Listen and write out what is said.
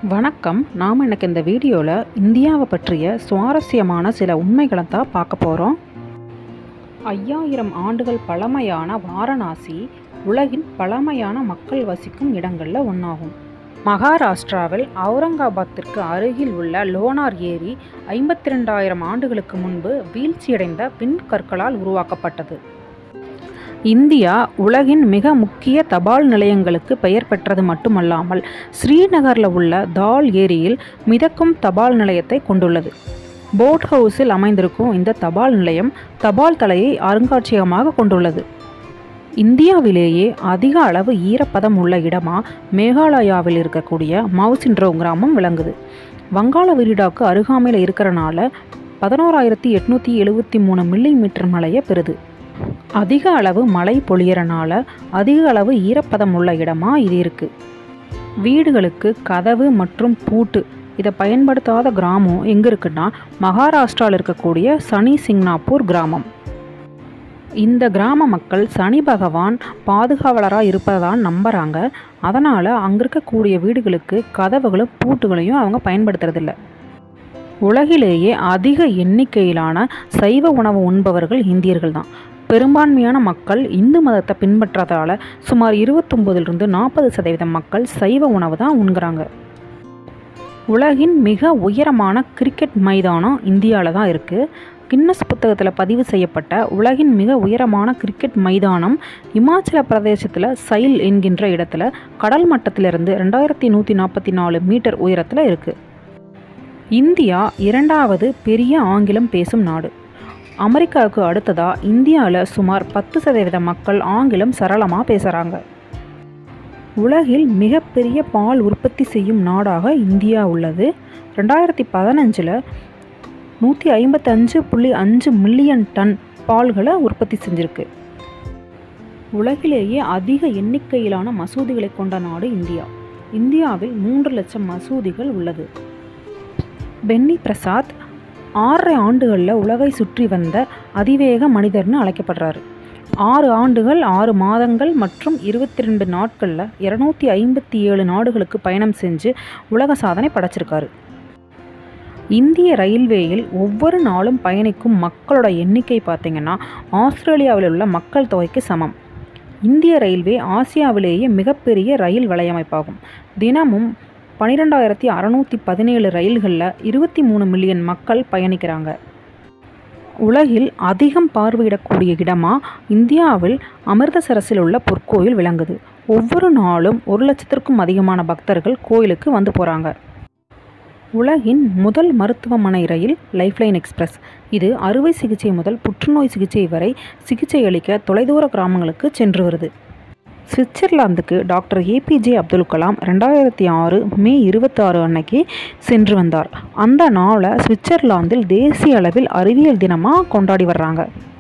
வணக்கம் நாம் எனக்கு இந்த வீடியோவில் இந்தியாவை பற்றிய சுவாரஸ்யமான சில உண்மைகளை தான் பார்க்க போகிறோம் ஐயாயிரம் ஆண்டுகள் பழமையான வாரணாசி உலகின் பழமையான மக்கள் வசிக்கும் இடங்களில் ஒன்றாகும் மகாராஷ்டிராவில் அவுரங்காபாத்திற்கு அருகில் உள்ள லோனார் ஏரி ஐம்பத்தி ரெண்டாயிரம் ஆண்டுகளுக்கு முன்பு வீழ்ச்சியடைந்த பின் கற்களால் உருவாக்கப்பட்டது இந்தியா உலகின் மிக முக்கிய தபால் நிலையங்களுக்கு பெயர் பெற்றது மட்டுமல்லாமல் ஸ்ரீநகரில் உள்ள தால் ஏரியில் மிதக்கும் தபால் நிலையத்தை கொண்டுள்ளது போட் ஹவுஸில் அமைந்திருக்கும் இந்த தபால் நிலையம் தபால் தலையை அருங்காட்சியகமாக கொண்டுள்ளது இந்தியாவிலேயே அதிக அளவு ஈரப்பதம் உள்ள இடமா மேகாலயாவில் இருக்கக்கூடிய மவுசின்ட்ரோ கிராமம் விளங்குது வங்காள விரிடாக்கு அருகாமையில் இருக்கிறனால பதினோராயிரத்தி எட்நூற்றி எழுபத்தி மூணு மில்லி மீட்டர் மழையை பெறுது அதிக அளவு மழை பொழியறனால அதிக அளவு ஈரப்பதம் உள்ள இடமா இது இருக்குது வீடுகளுக்கு கதவு மற்றும் பூட்டு இதை பயன்படுத்தாத கிராமம் எங்கே இருக்குன்னா மகாராஷ்டிராவில் இருக்கக்கூடிய சனி சிங்னாப்பூர் கிராமம் இந்த கிராம மக்கள் சனி பகவான் பாதுகாவலராக இருப்பதான் நம்புகிறாங்க அதனால் அங்கே இருக்கக்கூடிய வீடுகளுக்கு கதவுகளும் பூட்டுகளையும் அவங்க பயன்படுத்துறதில்ல உலகிலேயே அதிக எண்ணிக்கையிலான சைவ உணவு உண்பவர்கள் இந்தியர்கள் தான் பெரும்பான்மையான மக்கள் இந்து மதத்தை பின்பற்றதால சுமார் இருபத்தொம்போதுலேருந்து நாற்பது சதவீதம் மக்கள் சைவ உணவு தான் உண்கிறாங்க உலகின் மிக உயரமான கிரிக்கெட் மைதானம் இந்தியாவில் தான் இருக்குது கின்னஸ் புத்தகத்தில் பதிவு செய்யப்பட்ட உலகின் மிக உயரமான கிரிக்கெட் மைதானம் இமாச்சல பிரதேசத்தில் சைல் என்கின்ற இடத்துல கடல் மட்டத்திலிருந்து ரெண்டாயிரத்தி நூற்றி நாற்பத்தி நாலு மீட்டர் உயரத்தில் இருக்குது இந்தியா இரண்டாவது பெரிய ஆங்கிலம் பேசும் நாடு அமெரிக்காவுக்கு அடுத்ததாக இந்தியாவில் சுமார் பத்து சதவீத மக்கள் ஆங்கிலம் சரளமாக பேசுகிறாங்க உலகில் மிகப்பெரிய பால் உற்பத்தி செய்யும் நாடாக இந்தியா உள்ளது ரெண்டாயிரத்தி பதினஞ்சில் நூற்றி ஐம்பத்தஞ்சு புள்ளி அஞ்சு மில்லியன் டன் பால்களை உற்பத்தி செஞ்சிருக்கு உலகிலேயே அதிக எண்ணிக்கையிலான மசூதிகளை கொண்ட நாடு இந்தியா இந்தியாவில் மூன்று லட்சம் மசூதிகள் உள்ளது பென்னி பிரசாத் ஆறரை ஆண்டுகளில் உலகை சுற்றி வந்த அதிவேக மனிதர்னு அழைக்கப்படுறாரு ஆறு ஆண்டுகள் ஆறு மாதங்கள் மற்றும் இருபத்தி ரெண்டு நாட்களில் இரநூத்தி ஐம்பத்தி ஏழு நாடுகளுக்கு பயணம் செஞ்சு உலக சாதனை படைச்சிருக்காரு இந்திய ரயில்வேயில் ஒவ்வொரு நாளும் பயணிக்கும் மக்களோட எண்ணிக்கை பார்த்திங்கன்னா ஆஸ்திரேலியாவில் உள்ள மக்கள் தொகைக்கு சமம் இந்திய ரயில்வே ஆசியாவிலேயே மிகப்பெரிய ரயில் வலையமைப்பாகும் தினமும் பன்னிரெண்டாயிரத்தி அறநூற்றி பதினேழு ரயில்களில் இருபத்தி மூணு மில்லியன் மக்கள் பயணிக்கிறாங்க உலகில் அதிகம் பார்வையிடக்கூடிய இடமாக இந்தியாவில் அமிர்தசரஸில் உள்ள பொற்கோயில் விளங்குது ஒவ்வொரு நாளும் ஒரு லட்சத்திற்கும் அதிகமான பக்தர்கள் கோயிலுக்கு வந்து போகிறாங்க உலகின் முதல் மருத்துவமனை ரயில் லைஃப்லைன் எக்ஸ்பிரஸ் இது அறுவை சிகிச்சை முதல் புற்றுநோய் சிகிச்சை வரை சிகிச்சை அளிக்க தொலைதூர கிராமங்களுக்கு சென்று வருது சுவிட்சர்லாந்துக்கு டாக்டர் ஏபிஜே அப்துல் கலாம் ரெண்டாயிரத்தி ஆறு மே இருபத்தாறு அன்னைக்கு சென்று வந்தார் அந்த நாளை சுவிட்சர்லாந்தில் தேசிய அளவில் அறிவியல் தினமாக கொண்டாடி வர்றாங்க